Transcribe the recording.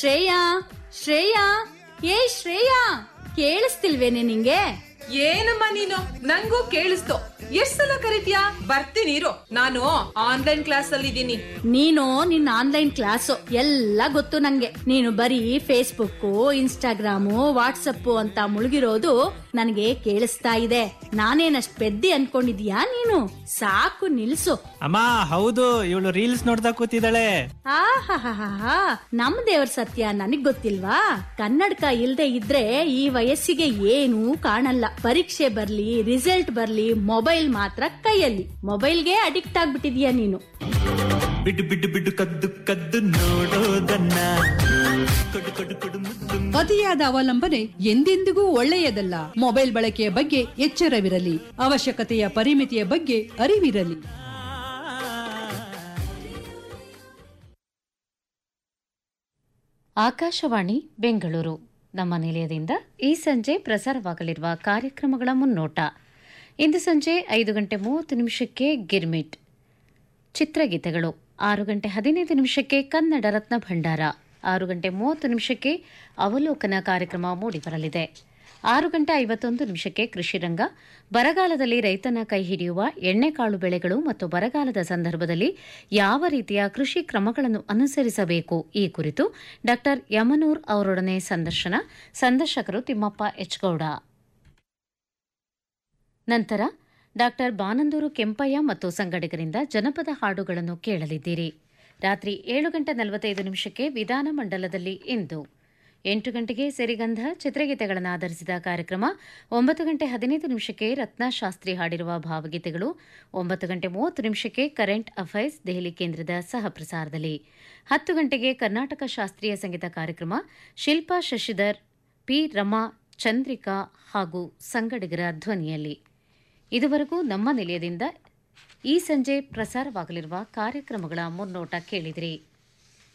ಶ್ರೇಯಾ ಶ್ರೇಯಾ ಏ ಶ್ರೇಯಾ ಕೇಳಿಸ್ತಿಲ್ವೇನೆ ನಿಂಗೆ ಏನಮ್ಮ ನೀನು ನಂಗೂ ಕೇಳಿಸ್ತು ಎಷ್ಟ್ ಸಲ ಕರಿತೀಯಾ ಬರ್ತೀನಿ ಇರು ನಾನು ಆನ್ಲೈನ್ ಕ್ಲಾಸ್ ಅಲ್ಲಿ ಇದ್ದೀನಿ ನೀನು ನಿನ್ನ ಆನ್ಲೈನ್ ಕ್ಲಾಸು ಎಲ್ಲ ಗೊತ್ತು ನಂಗೆ ನೀನು ಬರೀ ಫೇಸ್ಬುಕ್ ಇನ್ಸ್ಟಾಗ್ರಾಮು ವಾಟ್ಸಪ್ ಅಂತ ಮುಳುಗಿರೋದು ನನಗೆ ಕೇಳಿಸ್ತಾ ಇದೆ ನಾನೇನಷ್ಟ್ ಪೆದ್ದಿ ಅನ್ಕೊಂಡಿದ್ಯಾ ನೀನು ಸಾಕು ನಿಲ್ಸು ಅಮ್ಮ ಹೌದು ಇವಳು ರೀಲ್ಸ್ ನೋಡ್ತಾ ಕೂತಿದ್ದಾಳೆ ಆಹಾಹಾಹಾ ನಮ್ ದೇವ್ರ ಸತ್ಯ ನನಗ್ ಗೊತ್ತಿಲ್ವಾ ಕನ್ನಡಕ ಇಲ್ದೆ ಇದ್ರೆ ಈ ವಯಸ್ಸಿಗೆ ಏನೂ ಕಾಣಲ್ಲ ಪರೀಕ್ಷೆ ಬರ್ಲಿ ರಿಸಲ್ಟ್ ಬರ್ಲಿ ಮೊಬೈಲ್ ಮಾತ್ರ ಕೈಯಲ್ಲಿ ಮೊಬೈಲ್ಗೆ ಅಡಿಕ್ಟ್ ಆಗ್ಬಿಟ್ಟಿದ್ಯಾ ನೀನು ಬಿಡು ಬಿಡು ಬಿಡು ಕದ್ದು ಕದ್ದು ನೋಡೋದನ್ನ ಕೊಡು ಕೊಡು ಕೊಡು ಮುದ್ದು ಅತಿಯಾದ ಅವಲಂಬನೆ ಎಂದೆಂದಿಗೂ ಒಳ್ಳೆಯದಲ್ಲ ಮೊಬೈಲ್ ಬಳಕೆಯ ಬಗ್ಗೆ ಎಚ್ಚರವಿರಲಿ ಅವಶ್ಯಕತೆಯ ಪರಿಮಿತಿಯ ಬಗ್ಗೆ ಅರಿವಿರಲಿ ಆಕಾಶವಾಣಿ ಬೆಂಗಳೂರು ನಮ್ಮ ನಿಲಯದಿಂದ ಈ ಸಂಜೆ ಪ್ರಸಾರವಾಗಲಿರುವ ಕಾರ್ಯಕ್ರಮಗಳ ಮುನ್ನೋಟ ಇಂದು ಸಂಜೆ ಐದು ಗಂಟೆ ಮೂವತ್ತು ನಿಮಿಷಕ್ಕೆ ಗಿರ್ಮಿಟ್ ಚಿತ್ರಗೀತೆಗಳು ಆರು ಗಂಟೆ ಹದಿನೈದು ನಿಮಿಷಕ್ಕೆ ಕನ್ನಡ ರತ್ನ ಭಂಡಾರ ಆರು ಗಂಟೆ ಮೂವತ್ತು ನಿಮಿಷಕ್ಕೆ ಅವಲೋಕನ ಕಾರ್ಯಕ್ರಮ ಮೂಡಿಬರಲಿದೆ ಆರು ಗಂಟೆ ಐವತ್ತೊಂದು ನಿಮಿಷಕ್ಕೆ ಕೃಷಿ ರಂಗ ಬರಗಾಲದಲ್ಲಿ ರೈತನ ಕೈ ಹಿಡಿಯುವ ಎಣ್ಣೆಕಾಳು ಬೆಳೆಗಳು ಮತ್ತು ಬರಗಾಲದ ಸಂದರ್ಭದಲ್ಲಿ ಯಾವ ರೀತಿಯ ಕೃಷಿ ಕ್ರಮಗಳನ್ನು ಅನುಸರಿಸಬೇಕು ಈ ಕುರಿತು ಡಾ ಯಮನೂರ್ ಅವರೊಡನೆ ಸಂದರ್ಶನ ಸಂದರ್ಶಕರು ತಿಮ್ಮಪ್ಪ ಎಚ್ಗೌಡ ನಂತರ ಡಾಕ್ಟರ್ ಬಾನಂದೂರು ಕೆಂಪಯ್ಯ ಮತ್ತು ಸಂಗಡಿಗರಿಂದ ಜನಪದ ಹಾಡುಗಳನ್ನು ಕೇಳಲಿದ್ದೀರಿ ರಾತ್ರಿ ಏಳು ಗಂಟೆ ನಲವತ್ತೈದು ನಿಮಿಷಕ್ಕೆ ವಿಧಾನ ಮಂಡಲದಲ್ಲಿ ಇಂದು ಎಂಟು ಗಂಟೆಗೆ ಸಿರಿಗಂಧ ಚಿತ್ರಗೀತೆಗಳನ್ನು ಆಧರಿಸಿದ ಕಾರ್ಯಕ್ರಮ ಒಂಬತ್ತು ಗಂಟೆ ಹದಿನೈದು ನಿಮಿಷಕ್ಕೆ ರತ್ನಶಾಸ್ತ್ರಿ ಹಾಡಿರುವ ಭಾವಗೀತೆಗಳು ಒಂಬತ್ತು ಗಂಟೆ ಮೂವತ್ತು ನಿಮಿಷಕ್ಕೆ ಕರೆಂಟ್ ಅಫೈರ್ಸ್ ದೆಹಲಿ ಕೇಂದ್ರದ ಸಹ ಪ್ರಸಾರದಲ್ಲಿ ಹತ್ತು ಗಂಟೆಗೆ ಕರ್ನಾಟಕ ಶಾಸ್ತ್ರೀಯ ಸಂಗೀತ ಕಾರ್ಯಕ್ರಮ ಶಿಲ್ಪಾ ಶಶಿಧರ್ ಪಿ ರಮಾ ಚಂದ್ರಿಕಾ ಹಾಗೂ ಸಂಗಡಿಗರ ಧ್ವನಿಯಲ್ಲಿ ಇದುವರೆಗೂ ನಮ್ಮ ನಿಲಯದಿಂದ ಈ ಸಂಜೆ ಪ್ರಸಾರವಾಗಲಿರುವ ಕಾರ್ಯಕ್ರಮಗಳ ಮುನ್ನೋಟ ಕೇಳಿದಿರಿ